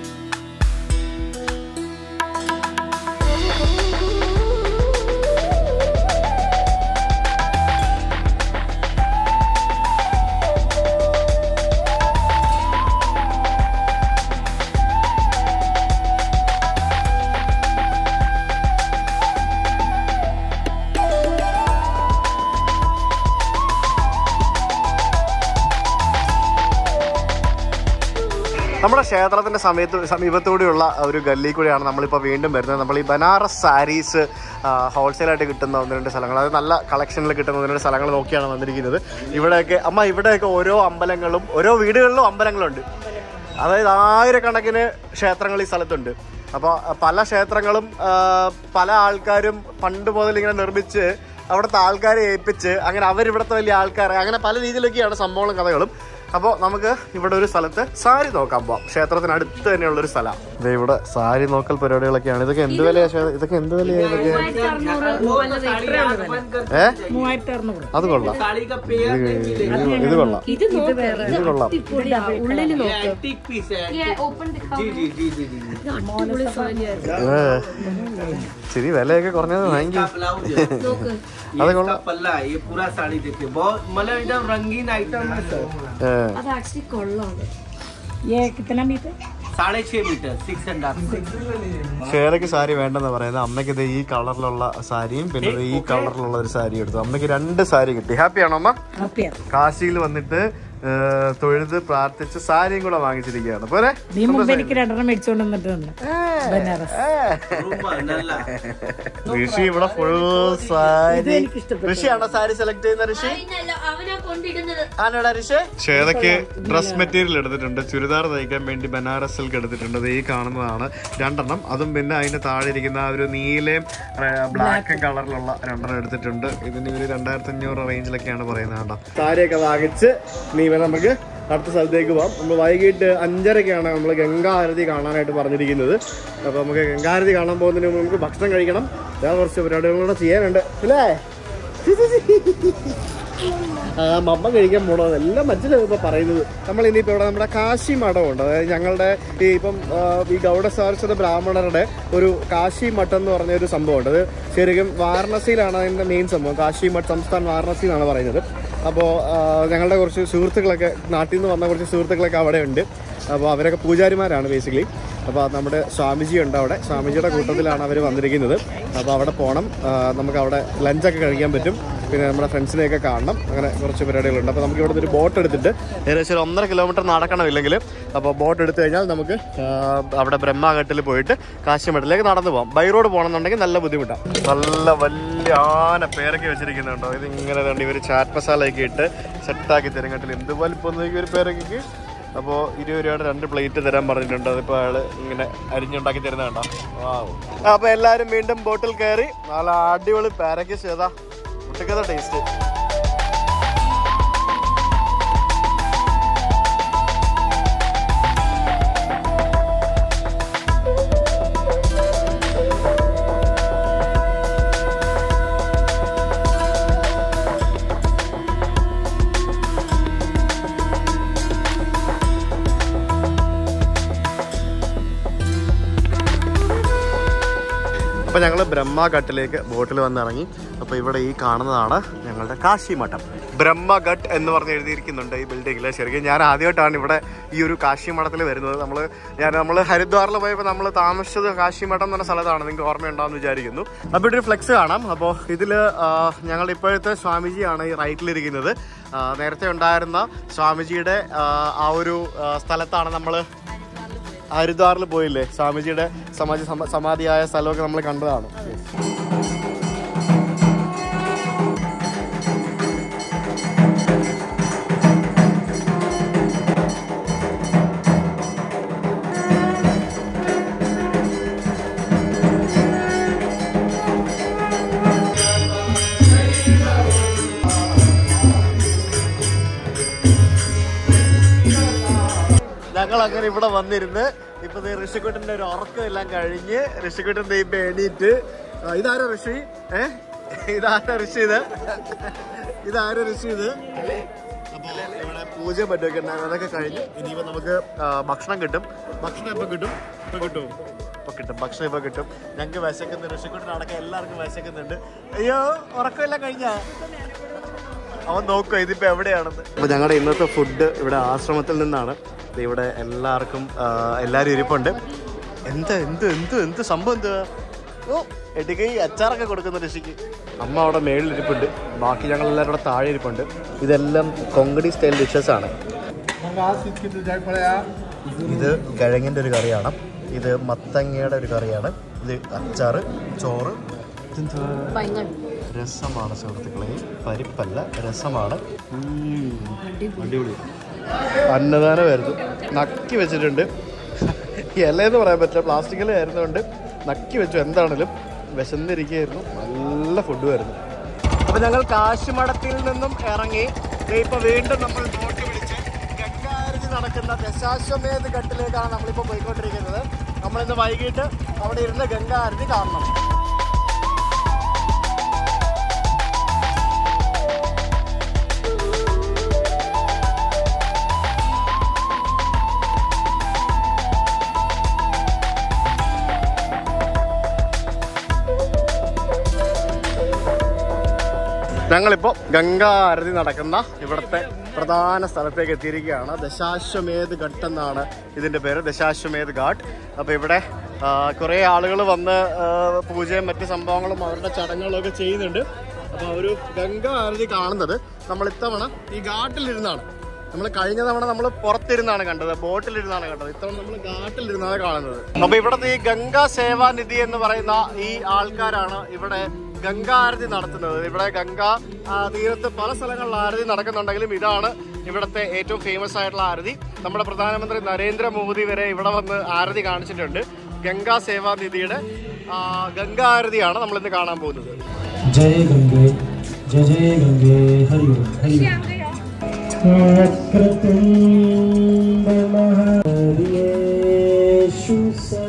നമ്മുടെ ക്ഷേത്രത്തിന്റെ സമയത്ത് സമീപത്തൂടെയുള്ള ഒരു ഗല്ലി കൂടിയാണ് നമ്മളിപ്പോൾ വീണ്ടും വരുന്നത് നമ്മൾ ഈ ബനാറസ് സാരീസ് ഹോൾസെയിലായിട്ട് കിട്ടുന്ന ഒന്ന് രണ്ട് സ്ഥലങ്ങൾ അത് നല്ല കളക്ഷനിൽ കിട്ടുന്ന ഒന്ന് രണ്ട് സ്ഥലങ്ങൾ നോക്കിയാണ് വന്നിരിക്കുന്നത് ഇവിടെയൊക്കെ അമ്മ ഇവിടെയൊക്കെ ഓരോ അമ്പലങ്ങളും ഓരോ വീടുകളിലും അമ്പലങ്ങളുണ്ട് അതായത് ആയിരക്കണക്കിന് ക്ഷേത്രങ്ങൾ ഈ സ്ഥലത്തുണ്ട് അപ്പോൾ പല ക്ഷേത്രങ്ങളും ആ, പല ആൾക്കാരും പണ്ട് മുതൽ ഇങ്ങനെ നിർമ്മിച്ച് അവിടുത്തെ ആൾക്കാരെ ഏൽപ്പിച്ച് അങ്ങനെ അവരിവിടുത്തെ വലിയ ആൾക്കാരെ അങ്ങനെ പല രീതിയിലൊക്കെയാണ് സംഭവങ്ങളും കഥകളും അപ്പോൾ നമുക്ക് ഇവിടെ ഒരു സ്ഥലത്ത് സാരി നോക്കാൻ പോവാം ക്ഷേത്രത്തിന് അടുത്ത് തന്നെയുള്ള ഒരു സ്ഥലമാണ് ഇത് ഇവിടെ സാരി നോക്കൽ പരിപാടികളൊക്കെയാണ് ഇതൊക്കെ എന്ത് വിലയാ ക്ഷേ- ഇതൊക്കെ എന്ത് വിലയാ ഇതൊക്കെ ഏ മൂവായിരത്തി അറുന്നൂറ് അത് കൊള്ളാം साड़ी का पेयर नहीं मिलेगा ഇത് ഇത് കൊള്ളാം ഇത് നോക്ക് ഇത് കൊള്ളാം ഉള്ളില് ये നോക്ക് एंटीक पीस है ये ओपन दिखाओ जी जी जी जी जी ഇത് അടിപൊളി സാരിയായിരുന്നു ഏ. ശരി വിലയൊക്കെ കുറഞ്ഞത് വാങ്ങി इसका ब्लाउज है നോക്ക് ये अरे इसका बोला। पल्ला है ये पूरा साड़ी देखिए बहुत मतलब एकदम रंगीन आइटम है सर ഏ. അത് ആക്ച്വലി കൊള്ളാണ് ये कितना मीटर साढ़े छह metre six and half six ഷേറയ്ക്ക് സാരി വേണ്ടെന്ന് പറയുന്നത് അമ്മയ്ക്ക് ഇത് ഈ കളറിലുള്ള സാരിയും പിന്നെ ഇത് ഈ കളറിലുള്ള ഒരു സാരി എടുത്തു അമ്മയ്ക്ക് രണ്ട് സാരി കിട്ടി ഹാപ്പിയാണോ അമ്മ റുപ്യ കാശിയിൽ വന്നിട്ട് ഏ, തൊഴുത് പ്രാർത്ഥിച്ച് സാരിയും കൂടെ വാങ്ങിച്ചിരിക്കുകയാണ് പോരെ നീ മുമ്പ് എനിക്ക് രണ്ടെണ്ണം മേടിച്ചോണ്ട് വന്നിട്ടുണ്ട് ബനാറസ് नल्ला ഋഷി ഇവിടെ ഫുൾ സാരി എനിക്ക് ഇഷ്ടപ്പെട്ടു. ഋഷിയാണോ സാരി സെലക്ട് ചെയ്യുന്ന ഋഷി അവനാ കൊണ്ടിടുന്നത് ആണോടാ ഋഷി ശ്വേതയ്ക്ക് ഡ്രസ് മെറ്റീരിയൽ എടുത്തിട്ടുണ്ട് ചുരിദാർ തയ്ക്കാൻ വേണ്ടി ബനാറസ് സിൽക്ക് എടുത്തിട്ടുണ്ട് അത് ഈ കാണുന്നതാണ് രണ്ടെണ്ണം അതും പിന്നെ അതിന് താഴെ ഇരിക്കുന്ന ആ ഒരു നീലയും ബ്ലാക്കും കളറിലുള്ള രണ്ടെണ്ണം എടുത്തിട്ടുണ്ട് ഇതിന് ഒരു രണ്ടായിരത്തി അഞ്ഞൂറ് റേഞ്ചിലൊക്കെയാണ് പറയുന്നത് കേട്ടോ സാരിയൊക്കെ വാങ്ങിച്ച് നീ ഇവ നമുക്ക് അടുത്ത സ്ഥലത്തേക്ക് പോവാം നമ്മൾ വൈകിട്ട് അഞ്ചരയ്ക്കാണ് നമ്മൾ ഗംഗാരതി കാണാനായിട്ട് പറഞ്ഞിരിക്കുന്നത് അപ്പോൾ നമുക്ക് ഗംഗാരതി കാണാൻ പോകുന്നതിന് മുമ്പ് നമുക്ക് ഭക്ഷണം കഴിക്കണം വേറെ കുറച്ച് പരിപാടികളൂടെ ചെയ്യാനുണ്ട് അല്ലേ ആ, മമ്മ കഴിക്കാൻ പോണത് എല്ലാം മനസ്സിലാവും ഇപ്പൊ പറയുന്നത് നമ്മൾ ഇനിയിപ്പോ ഇവിടെ നമ്മുടെ കാശി മഠമുണ്ട് അതായത് ഞങ്ങളുടെ ഈ ഇപ്പം ആ, ഈ ഗൗഡ സാരസ്വത ബ്രാഹ്മണരുടെ ഒരു കാശി മഠം എന്ന് പറഞ്ഞ ഒരു സംഭവമുണ്ട് അത് ശരിക്കും വാരണസിയിലാണ് അതിന്റെ മെയിൻ സംഭവം കാശി മഠ് സംസ്ഥാൻ വാരണസി എന്നാണ് പറയുന്നത് അപ്പോൾ ഞങ്ങളുടെ കുറച്ച് സുഹൃത്തുക്കളൊക്കെ നാട്ടിൽ നിന്ന് വന്ന കുറച്ച് സുഹൃത്തുക്കളൊക്കെ അവിടെ ഉണ്ട് അപ്പോൾ അവരൊക്കെ പൂജാരിമാരാണ് ബേസിക്കലി അപ്പോൾ നമ്മുടെ സ്വാമിജി ഉണ്ട് അവിടെ സ്വാമിജിയുടെ കൂട്ടത്തിലാണ് അവർ വന്നിരിക്കുന്നത് അപ്പോൾ അവിടെ പോകണം ആ, നമുക്ക് അവിടെ ലഞ്ചൊക്കെ കഴിക്കാൻ പറ്റും പിന്നെ നമ്മുടെ ഫ്രണ്ട്സിനെയൊക്കെ കാണണം അങ്ങനെ കുറച്ച് പരിപാടികളുണ്ട് അപ്പോൾ നമുക്ക് ഇവിടുന്ന് ഒരു ബോട്ട് എടുത്തിട്ട് ഏകദേശം ഒരു ഒന്നര കിലോമീറ്റർ നടക്കണമില്ലെങ്കിൽ അപ്പോൾ ബോട്ട് എടുത്തു കഴിഞ്ഞാൽ നമുക്ക് ആ, അവിടെ ബ്രഹ്മഘട്ടിൽ പോയിട്ട് കാശിമഠത്തിലേക്ക് നടന്നു പോകാം ബൈ റോഡ് പോകണമെന്നുണ്ടെങ്കിൽ നല്ല ബുദ്ധിമുട്ടാണ് നല്ല വലിയ ആന പേരൊക്കെ വെച്ചിരിക്കുന്നുണ്ടോ ഇത് ഇങ്ങനെ വേണ്ടി ഇവർ ചാറ്റ് മസാലയൊക്കെ ഇട്ട് സെറ്റാക്കി തരും കേട്ടില്ല എന്ത് വലിപ്പം ഈ ഒരു പേരൊക്കെ അപ്പോൾ ഇരുപത് രൂപയുടെ രണ്ട് പ്ലേറ്റ് തരാൻ പറഞ്ഞിട്ടുണ്ട് അതിപ്പോൾ അയാൾ ഇങ്ങനെ അരിഞ്ഞുണ്ടാക്കി തരുന്ന കണ്ടോ അപ്പോൾ എല്ലാവരും വീണ്ടും ബോട്ടിൽ കയറി നല്ല അടിപൊളി പാരക്ക് ചെയ്താ ഒട്ടുക്കത ടേസ്റ്റ് അപ്പോൾ ഞങ്ങൾ ബ്രഹ്മഘട്ടിലേക്ക് ബോട്ടിൽ വന്നിറങ്ങി അപ്പോൾ ഇവിടെ ഈ കാണുന്നതാണ് ഞങ്ങളുടെ കാശി മഠം ബ്രഹ്മഘട്ട് എന്ന് പറഞ്ഞ് എഴുതിയിരിക്കുന്നുണ്ട് ഈ ബിൽഡിങ്ങിൽ ശരിക്കും ഞാൻ ആദ്യമായിട്ടാണ് ഇവിടെ ഈ ഒരു കാശി മഠത്തിൽ വരുന്നത് നമ്മൾ ഞാൻ നമ്മൾ ഹരിദ്വാറിൽ പോയപ്പോൾ നമ്മൾ താമസിച്ചത് കാശി മഠം എന്ന് പറഞ്ഞ സ്ഥലത്താണ് നിങ്ങൾക്ക് ഓർമ്മയുണ്ടാവുമെന്ന് വിചാരിക്കുന്നു അപ്പോൾ ഇവിടെ ഒരു ഫ്ലെക്സ് കാണാം അപ്പോൾ ഇതിൽ ഞങ്ങളുടെ ഇപ്പോഴത്തെ സ്വാമിജിയാണ് ഈ റൈറ്റിലിരിക്കുന്നത് ആ, നേരത്തെ ഉണ്ടായിരുന്ന സ്വാമിജിയുടെ ആ, ആ ഒരു ആ, സ്ഥലത്താണ് നമ്മൾ ഹരിദ്വാറിൽ പോയില്ലേ സ്വാമിജിയുടെ സമാധി സമ- സമാധിയായ സ്ഥലമൊക്കെ നമ്മൾ കണ്ടതാണ് ഞങ്ങൾ അങ്ങനെ ഇവിടെ വന്നിരുന്ന് ഇപ്പൊ ദേ ഋഷിക്കുട്ടന്റെ ഒരു ഉറക്കം എല്ലാം കഴിഞ്ഞ് ഋഷിക്കുട്ടൻ ദേ ഇപ്പൊ എണീറ്റ് ആ, ഇതാരാ ഋഷി ഏ ഇതാരാ ഋഷി ഇത് ഇതാരാ ഋഷി ഇത് അപ്പൊ ഇവിടെ പൂജ പറ്റുമൊക്കെ ഉണ്ടായിരുന്നു അതൊക്കെ കഴിഞ്ഞ് ഇനിയിപ്പോ നമുക്ക് ആ, ഭക്ഷണം കിട്ടും ഭക്ഷണം ഇപ്പൊ കിട്ടും ഇപ്പൊ കിട്ടും ഇപ്പൊ കിട്ടും ഭക്ഷണം ഇപ്പൊ കിട്ടും ഞങ്ങൾക്ക് വിശക്കുന്നുണ്ട് ഋഷിക്കുട്ടനടക്കം എല്ലാവർക്കും വിശക്കുന്നുണ്ട് അയ്യോ ഉറക്കമെല്ലാം കഴിഞ്ഞാ അവൻ നോക്കുക ഇതിപ്പോ എവിടെയാണെന്ന് അപ്പൊ ഞങ്ങളുടെ ഇന്നത്തെ ഫുഡ് ഇവിടെ ആശ്രമത്തിൽ നിന്നാണ് ദേ ഇവിടെ എല്ലാവർക്കും ആ, എല്ലാവരും ഇരിപ്പുണ്ട് എന്താ എന്ത് എന്ത് എന്ത് സംഭവം എന്തുവാ ഓ എടുക്കൈ അച്ചാറൊക്കെ കൊടുക്കുന്ന ഋഷിക്ക് അമ്മ അവിടെ മേളിൽ ഇരിപ്പുണ്ട് ബാക്കി ഞങ്ങൾ എല്ലാവരും ഇവിടെ താഴെ ഇരിപ്പുണ്ട് ഇതെല്ലാം കൊങ്കണി സ്റ്റൈൽ ഡിഷസ് ആണ് ഇത് കിഴങ്ങിൻ്റെ ഒരു കറിയാണ് ഇത് മത്തങ്ങയുടെ ഒരു കറിയാണ് ഇത് അച്ചാറ് ചോറ് ഇതെന്തുവാ? രസമാണ് സുഹൃത്തുക്കളെ പരിപ്പല്ല രസമാണ് ഉം. അടിപൊളി അന്നദാനമായിരുന്നു നക്കി വെച്ചിട്ടുണ്ട് ഇലയെന്ന് പറയാൻ പറ്റില്ല പ്ലാസ്റ്റിക്കിൽ ആയിരുന്നുകൊണ്ട് നക്കി വെച്ചു എന്താണേലും വിശന്നിരിക്കുകയായിരുന്നു നല്ല ഫുഡുമായിരുന്നു അപ്പൊ ഞങ്ങൾ കാശിമഠത്തിൽ നിന്നും ഇറങ്ങി ദേ ഇപ്പൊ വീണ്ടും നമ്മൾ ബോട്ട് പിടിച്ച് ഗംഗാരതി നടക്കുന്ന ദശാശ്വമേധ ഘട്ടിലേക്കാണ് നമ്മളിപ്പോൾ പോയിക്കൊണ്ടിരിക്കുന്നത് നമ്മളിന്ന് വൈകിട്ട് അവിടെ ഇരുന്ന് ഗംഗാരതി കാണണം ഞങ്ങളിപ്പോ ഗംഗാ ആരതി നടക്കുന്ന ഇവിടുത്തെ പ്രധാന സ്ഥലത്തേക്ക് എത്തിയിരിക്കുകയാണ് ദശാശ്വമേധ് ഘട്ട് എന്നാണ് ഇതിന്റെ പേര് ദശാശ്വമേധ് ഘാട്ട് അപ്പൊ ഇവിടെ കുറെ ആളുകൾ വന്ന് ആ, പൂജയും മറ്റ് സംഭവങ്ങളും അവരുടെ ചടങ്ങുകളും ഒക്കെ ചെയ്യുന്നുണ്ട് അപ്പൊ ഒരു ഗംഗാ ആരതി കാണുന്നത് നമ്മൾ ഇത്തവണ ഈ ഘാട്ടിലിരുന്നാണ് നമ്മൾ കഴിഞ്ഞ തവണ നമ്മൾ പുറത്തിരുന്നാണ് കണ്ടത് ബോട്ടിലിരുന്നാണ് കണ്ടത് ഇത്തവണ നമ്മൾ ഘാട്ടിലിരുന്നാണ് കാണുന്നത് അപ്പൊ ഇവിടുത്തെ ഈ ഗംഗാ സേവാനിധി എന്ന് പറയുന്ന ഈ ആൾക്കാരാണ് ഇവിടെ ഗംഗാ ആരതി നടത്തുന്നത് ഇവിടെ ഗംഗാ ആ, തീരത്ത് പല സ്ഥലങ്ങളിൽ ആരതി നടക്കുന്നുണ്ടെങ്കിലും ഇതാണ് ഇവിടുത്തെ ഏറ്റവും ഫേമസ് ആയിട്ടുള്ള ആരതി നമ്മുടെ പ്രധാനമന്ത്രി നരേന്ദ്രമോദി വരെ ഇവിടെ വന്ന് ആരതി കാണിച്ചിട്ടുണ്ട് ഗംഗാ സേവാനിധിയുടെ ആ, ഗംഗാ ആരതിയാണ് നമ്മൾ ഇന്ന് കാണാൻ പോകുന്നത് जय गंगे जय जय गंगे हरि ओम हरि ओम वक्रतुण्ड महार्येषु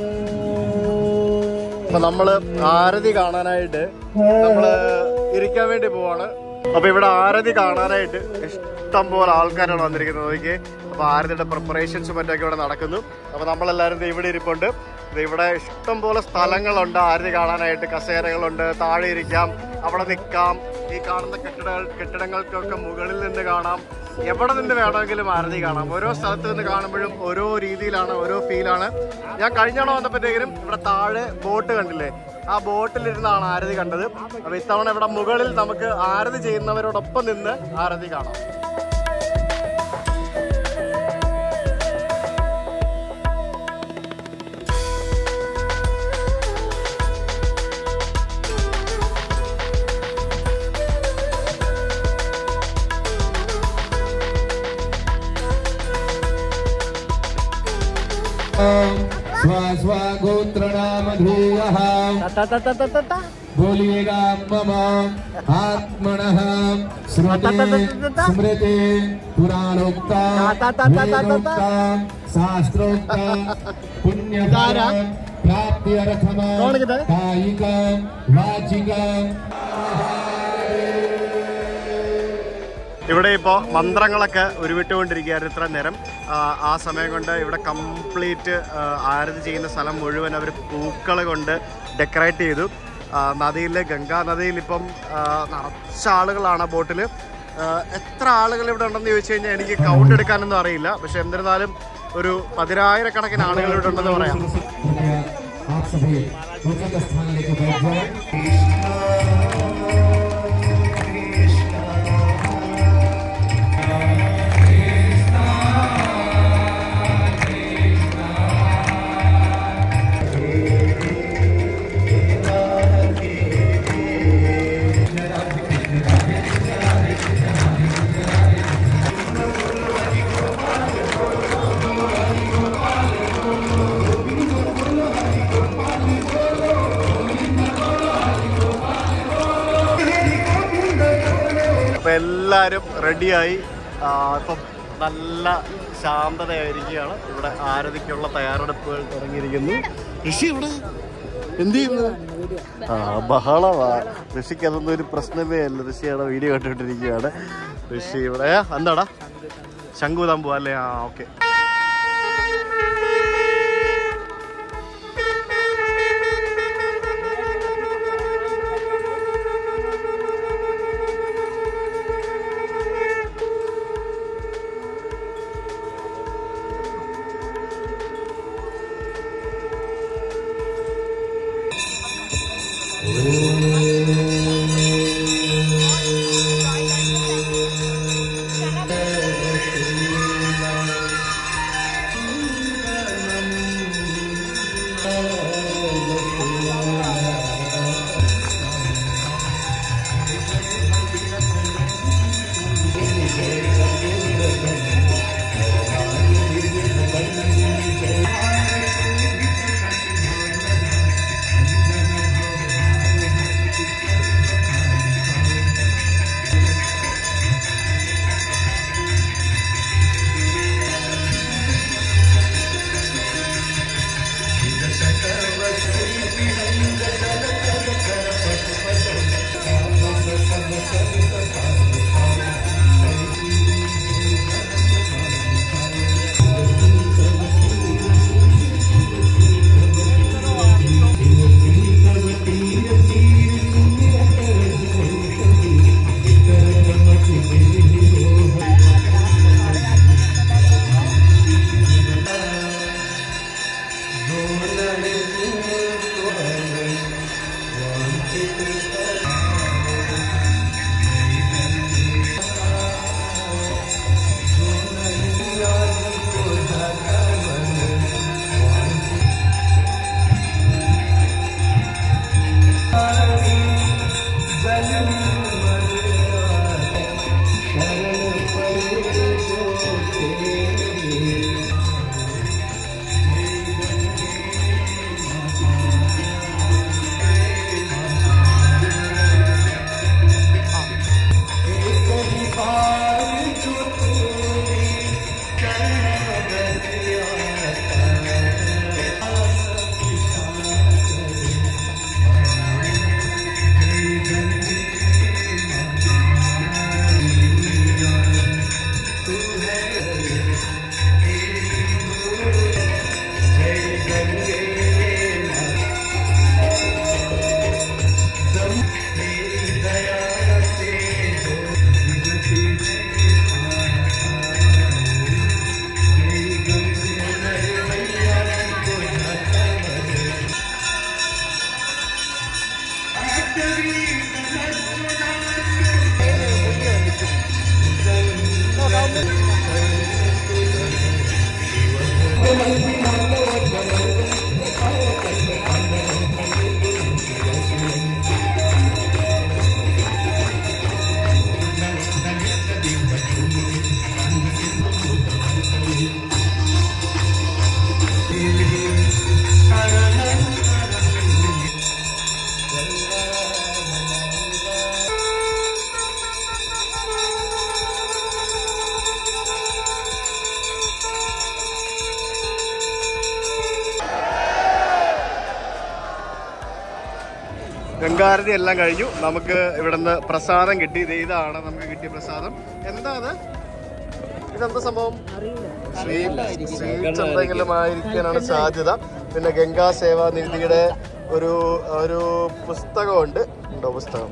അപ്പൊ നമ്മള് ആരതി കാണാനായിട്ട് നമ്മള് ഇരിക്കാൻ വേണ്ടി പോവാണ് അപ്പൊ ഇവിടെ ആരതി കാണാനായിട്ട് ഇഷ്ടം പോലെ ആൾക്കാരാണ് വന്നിരിക്കുന്നത് നോക്കിയേ അപ്പൊ ആരതിയുടെ പ്രിപ്പറേഷൻസ് മറ്റൊക്കെ ഇവിടെ നടക്കുന്നു അപ്പൊ നമ്മളെല്ലാരും ദേ ഇവിടെ ഇരിപ്പുണ്ട് ദേ ഇവിടെ ഇഷ്ടം പോലെ സ്ഥലങ്ങളുണ്ട് ആരതി കാണാനായിട്ട് കസേരകളുണ്ട് താഴെ ഇരിക്കാം അവിടെ നിൽക്കാം ഈ കാണുന്ന കെട്ടിടങ്ങൾ കെട്ടിടങ്ങൾക്കൊക്കെ മുകളിൽ നിന്ന് കാണാം എവിടെ നിന്ന് വേണമെങ്കിലും ആരതി കാണാം ഓരോ സ്ഥലത്ത് നിന്ന് കാണുമ്പോഴും ഓരോ രീതിയിലാണ് ഓരോ ഫീലാണ് ഞാൻ കഴിഞ്ഞാണ് വന്നപ്പോഴത്തേക്കിനും ഇവിടെ താഴെ ബോട്ട് കണ്ടില്ലേ ആ ബോട്ടിലിരുന്നാണ് ആരതി കണ്ടത് അപ്പൊ ഇത്തവണ ഇവിടെ മുകളിൽ നമുക്ക് ആരതി ചെയ്യുന്നവരോടൊപ്പം നിന്ന് ആരതി കാണാം स्वा स्वा गोत्रणामधेयः बोलिएगा मम आत्मनः श्रुते स्मृते पुराणोक्ता वेदोक्ता शास्त्रोक्ता पुण्यकार प्राप्त्यर्थमा कौन किधर? कायिका वाचिका ഇവിടെ ഇപ്പോൾ മന്ത്രങ്ങളൊക്കെ ഉരുവിട്ടുകൊണ്ടിരിക്കുകയായിരുന്നു ഇത്ര നേരം ആ, ആ സമയം കൊണ്ട് ഇവിടെ കംപ്ലീറ്റ് ആരതി ചെയ്യുന്ന സ്ഥലം മുഴുവൻ അവർ പൂക്കൾ കൊണ്ട് ഡെക്കറേറ്റ് ചെയ്തു ആ, നദിയിൽ ഗംഗാ നദിയിൽ ഇപ്പം ആ, നിറച്ച ആളുകളാണ് ബോട്ടിൽ എത്ര ആളുകൾ ഇവിടെ ഉണ്ടെന്ന് ചോദിച്ചു കഴിഞ്ഞാൽ എനിക്ക് കൗണ്ട് എടുക്കാനൊന്നും അറിയില്ല പക്ഷെ എന്നിരുന്നാലും ഒരു പതിനായിരക്കണക്കിന് ആളുകൾ ഇവിടെ ഉണ്ടെന്ന് പറയാം कृपया आप सभी उचित स्थान लेके बैठ जाए അപ്പൊ എല്ലാരും റെഡിയായി ഇപ്പം നല്ല ശാന്തതയായിരിക്കുകയാണ് ഇവിടെ ആരതിക്കുള്ള തയ്യാറെടുപ്പുകൾ തുടങ്ങിയിരിക്കുന്നു ഋഷി ഇവിടെ എന്ത് ചെയ്യുന്നു ആ ബഹളമാ ഋഷിക്ക് അതൊന്നും ഒരു പ്രശ്നമേ അല്ല ഋഷിയുടെ വീഡിയോ കണ്ടുകൊണ്ടിരിക്കുകയാണ് ഋഷി ഇവിടെ എന്താടാ ശംഖുതാൻ പോവാ അല്ലേ ആ ഓക്കെ ഗംഗാരതി എല്ലാം കഴിഞ്ഞു നമുക്ക് ഇവിടുന്ന് പ്രസാദം കിട്ടി ഇത് ഇതാണ് നമുക്ക് കിട്ടിയ പ്രസാദം എന്താ അത് ഇതെന്താ സംഭവം സ്വീറ്റ്സ് എന്തെങ്കിലും ആയിരിക്കാനാണ് സാധ്യത പിന്നെ ഗംഗാ സേവാ നിധിയുടെ ഒരു ഒരു പുസ്തകമുണ്ട് ഉണ്ടോ പുസ്തകം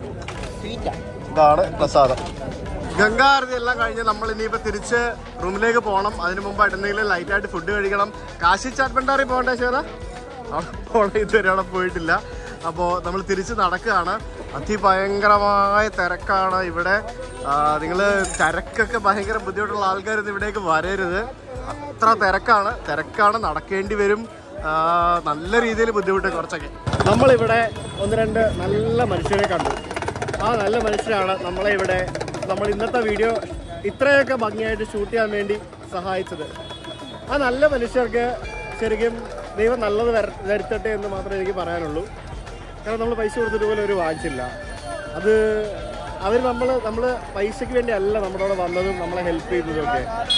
ഇതാണ് പ്രസാദം ഗംഗാരതി എല്ലാം കഴിഞ്ഞ് നമ്മൾ ഇനിയിപ്പോ തിരിച്ച് റൂമിലേക്ക് പോകണം അതിന് മുമ്പായിട്ട് എന്തെങ്കിലും ലൈറ്റ് ആയിട്ട് ഫുഡ് കഴിക്കണം കാശി ചാറ്റ് ഭണ്ഡാറി പോകണ്ടേ ശേഖര അവിടെ പോകണം ഇതുവരെ അവിടെ പോയിട്ടില്ല അപ്പോൾ നമ്മൾ തിരിച്ച് നടക്കുകയാണ് അതിഭയങ്കരമായ തിരക്കാണ് ഇവിടെ നിങ്ങൾ തിരക്കൊക്കെ ഭയങ്കര ബുദ്ധിമുട്ടുള്ള ആൾക്കാരൊന്നും ഇവിടേക്ക് വരരുത് അത്ര തിരക്കാണ് തിരക്കാണ് നടക്കേണ്ടി വരും ആ, നല്ല രീതിയിൽ ബുദ്ധിമുട്ട് കുറച്ചൊക്കെ നമ്മളിവിടെ ഒന്ന് രണ്ട് നല്ല മനുഷ്യരെ കണ്ടു ആ നല്ല മനുഷ്യരാണ് നമ്മളെ ഇവിടെ നമ്മൾ ഇന്നത്തെ വീഡിയോ ഇത്രയൊക്കെ ഭംഗിയായിട്ട് ഷൂട്ട് ചെയ്യാൻ വേണ്ടി സഹായിച്ചത് ആ നല്ല മനുഷ്യർക്ക് ശരിക്കും ദൈവം നല്ലത് വര- വരുത്തട്ടെ എന്ന് മാത്രമേ എനിക്ക് പറയാനുള്ളൂ കാരണം നമ്മൾ പൈസ കൊടുത്തിട്ട് പോലും ഒരു വാങ്ങിച്ചില്ല അത് അവർ നമ്മൾ നമ്മൾ പൈസയ്ക്ക് വേണ്ടി അല്ല നമ്മുടെ അവിടെ വന്നതും നമ്മളെ ഹെൽപ്പ് ചെയ്തതും ഒക്കെ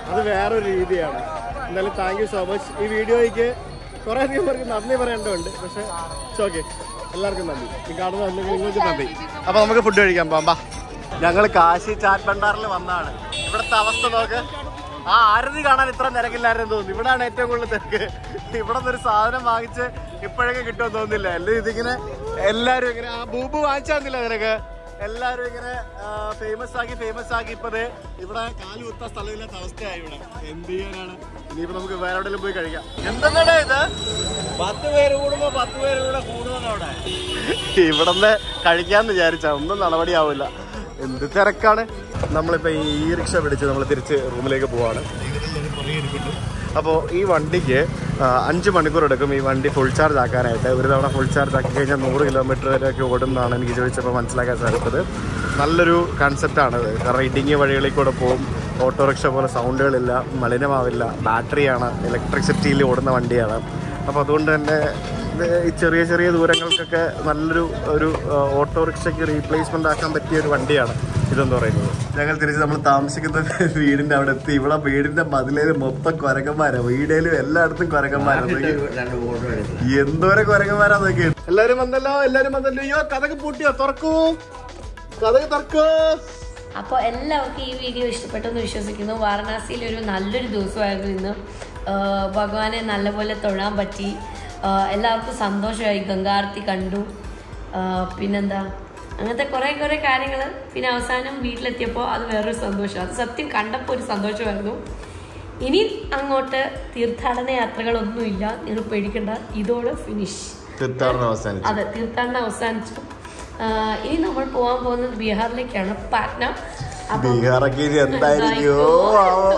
അത് വേറൊരു രീതിയാണ് എന്തായാലും താങ്ക് യു സോ മച്ച് ഈ വീഡിയോയ്ക്ക് കുറേ അധികം പേർക്ക് നന്ദി പറയേണ്ടതുണ്ട് പക്ഷേ ഇറ്റ്സ് ഓക്കെ എല്ലാവർക്കും നന്ദി ഈ കാണുന്ന അല്ലെങ്കിൽ നിങ്ങൾക്ക് നന്ദി അപ്പൊ നമുക്ക് ഫുഡ് കഴിക്കാൻ പോകാം ബാ ഞങ്ങൾ കാശി ചാറ്റ് ഭണ്ഡാറിൽ വന്നാണ് ഇവിടുത്തെ അവസ്ഥ നോക്ക് ആ ആരതി കാണാൻ ഇത്ര നിരക്കില്ലായിരുന്നു തോന്നുന്നു ഇവിടാണ് ഏറ്റവും കൂടുതൽ തിരക്ക് ഇവിടെ നിന്ന് ഒരു സാധനം വാങ്ങിച്ച് ഇപ്പോഴൊക്കെ കിട്ടുമെന്ന് തോന്നുന്നില്ല അല്ലെങ്കിൽ ഇതിങ്ങനെ എല്ലാരും ഇങ്ങനെ ആ ബൂബു വാങ്ങിച്ചു തന്നില്ല നിനക്ക് എല്ലാരും ഇങ്ങനെ ഫേമസ് ആക്കി ഫേമസ് ആക്കി ഇപ്പൊ ദേ ഇവിടെ കാല് കുത്താൻ സ്ഥലമില്ലാത്ത അവസ്ഥയായി ഇവിടെ എന്ത് ചെയ്യാനാണ് ഇനിയിപ്പോ നമുക്ക് വേറെ എവിടെയെങ്കിലും പോയി കഴിക്കാം എന്താണ് ഇത് പത്ത് പേര് കൂടുമ്പോ പത്ത് പേര് കൂടെ കൂടുന്നതോടെ ഇവിടുന്ന് കഴിക്കാന്ന് വിചാരിച്ച ഒന്നും നടപടിയാവില്ല എന്ത് തിരക്കാണ് നമ്മളിപ്പോ ഈ ഈ റിക്ഷ പിടിച്ച് നമ്മൾ തിരിച്ച് റൂമിലേക്ക് പോവാണ് അപ്പോൾ ഈ വണ്ടിക്ക് ആ, അഞ്ച് മണിക്കൂർ എടുക്കും ഈ വണ്ടി ഫുൾ ചാർജ് ആക്കാനായിട്ട് ഒരു തവണ ഫുൾ ചാർജ് ആക്കി കഴിഞ്ഞാൽ നൂറ് കിലോമീറ്റർ വരെയൊക്കെ ഓടുന്നതാണ് എനിക്ക് ചോദിച്ചപ്പോൾ മനസ്സിലാക്കാൻ സാധിച്ചത് നല്ലൊരു കൺസെപ്റ്റാണ് കാരണം ഇടുങ്ങിയ വഴികളിൽ കൂടെ പോകും ഓട്ടോറിക്ഷ പോലെ സൗണ്ടുകളില്ല മലിനമാവില്ല ബാറ്ററിയാണ് ഇലക്ട്രിസിറ്റിയിൽ ഓടുന്ന വണ്ടിയാണ് അപ്പോൾ അതുകൊണ്ട് തന്നെ ഇത് ഈ ചെറിയ ചെറിയ ദൂരങ്ങൾക്കൊക്കെ നല്ലൊരു ഒരു ആ, ഓട്ടോറിക്ഷയ്ക്ക് റീപ്ലേസ്മെന്റ് ആക്കാൻ പറ്റിയ ഒരു വണ്ടിയാണ് ഇതെന്ന് പറയുന്നത് ഞങ്ങൾ തിരിച്ച് നമ്മൾ താമസിക്കുന്ന വീടിന്റെ അവിടെ എത്തി ഇവിടെ വീടിന്റെ മതിലേല് മൊത്തം കുരങ്ങന്മാരാ വീടേലും എല്ലായിടത്തും കുരങ്ങന്മാരാണ് രണ്ട് ഫോട്ടോ എടുത്തു എന്തോരം കുരങ്ങന്മാരാ നോക്കി എല്ലാരും വന്നല്ലോ എല്ലാരും വന്നല്ലോ അയ്യോ കഥക്ക് പൂട്ടിയോ തുറക്കൂ കഥക്ക് തുറക്കൂ അപ്പോൾ എല്ലാവർക്കും ഈ വീഡിയോ ഇഷ്ടപ്പെട്ടു എന്ന് വിശ്വസിക്കുന്നു വാരണാസിയിൽ ഒരു നല്ലൊരു ദിവസമായിരുന്നു ഇന്ന് ആഹ് ഭഗവാനെ നല്ലപോലെ തൊഴാൻ പറ്റി ആഹ് എല്ലാവർക്കും സന്തോഷമായി ഗംഗാർത്തി കണ്ടു ആഹ് പിന്നെന്താ അങ്ങനത്തെ കുറേ കുറേ കാര്യങ്ങൾ പിന്നെ അവസാനം വീട്ടിലെത്തിയപ്പോൾ അത് വേറൊരു സന്തോഷം അത് സത്യം കണ്ടപ്പോൾ ഒരു സന്തോഷമായിരുന്നു ഇനി അങ്ങോട്ട് തീർത്ഥാടന യാത്രകളൊന്നുമില്ല നിങ്ങൾ പേടിക്കണ്ട ഇതോടെ ഫിനിഷ് തീർത്ഥാടനം അവസാനിച്ചു അതെ തീർത്ഥാടനം അവസാനിച്ചു ആഹ് ഇനി നമ്മൾ പോകാൻ പോകുന്നത് ബീഹാറിലേക്കാണ് പാറ്റ്ന അപ്പം ബീഹാറൊക്കെ ഇനി എന്തായിരിക്കുമോ ആവോ.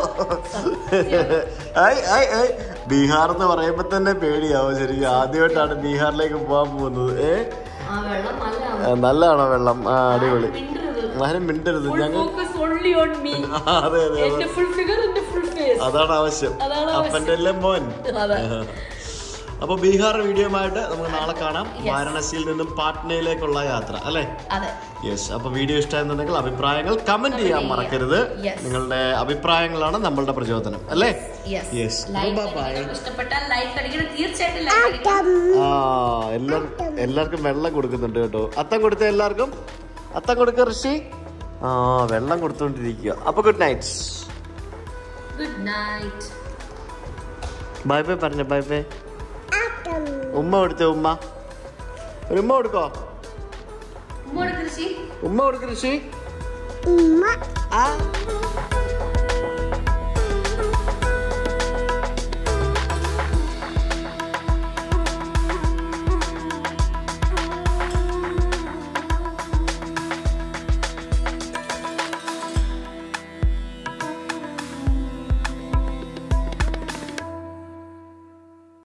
I, I, I. ബീഹാർ എന്ന് പറയുമ്പോ തന്നെ പേടിയാവും ശരിക്കും ആദ്യമായിട്ടാണ് ബീഹാറിലേക്ക് പോകാൻ പോകുന്നത് ഏ ആ വെള്ളം നല്ലതാണ് ആ, നല്ലതാണോ വെള്ളം ആ അടിപൊളി മിണ്ടരുത്. ആരും മിണ്ടരുത് Full ഞങ്ങൾ focus only on me. ആ, അതെ അതെ എന്റെ അതെ ഫുൾ ഫിഗർ എന്റെ ഫുൾ ഫേസ് അതാണ് ആവശ്യം അതാണ് ആവശ്യം. അപ്പന്റെ എല്ലാം മോൻ അതെ അപ്പൊ ബീഹാർ വീഡിയോയുമായിട്ട് നമുക്ക് നാളെ കാണാം വാരണസിയിൽ നിന്നും പാട്നയിലേക്കുള്ള യാത്ര അല്ലേ അതെ യെസ് അപ്പൊ വീഡിയോ ഇഷ്ടമായിരുന്നുണ്ടെങ്കിൽ അഭിപ്രായങ്ങൾ കമന്റ് ചെയ്യാൻ ചെയ്യാം. മറക്കരുത് Yes. നിങ്ങളുടെ അഭിപ്രായങ്ങളാണ് നമ്മളുടെ പ്രചോദനം അല്ലേ യെസ് Yes. ലൈക്ക് അടിക്കണം ഇഷ്ടപ്പെട്ടാൽ ലൈക്ക് അടിക്കണം തീർച്ചയായിട്ടും ലൈക്ക് അടിക്കണം ആ എല്ലാ എല്ലാവർക്കും വെള്ളം കൊടുക്കുന്നുണ്ട് കേട്ടോ അത്തം കൊടുത്ത എല്ലാവർക്കും അത്തം കൊടുക്ക ഋഷി ആ വെള്ളം കൊടുത്തോണ്ടിരിക്കുക അപ്പൊ good night good night bye bye പറഞ്ഞ ബൈ ബൈ ഉമ്മ കൊടുത്തേ ഉമ്മ ഒരു ഉമ്മ കൊടുക്കോ ഉമ്മോട് കൃഷി ഉമ്മ കൊടുക്ക ഋഷി ആ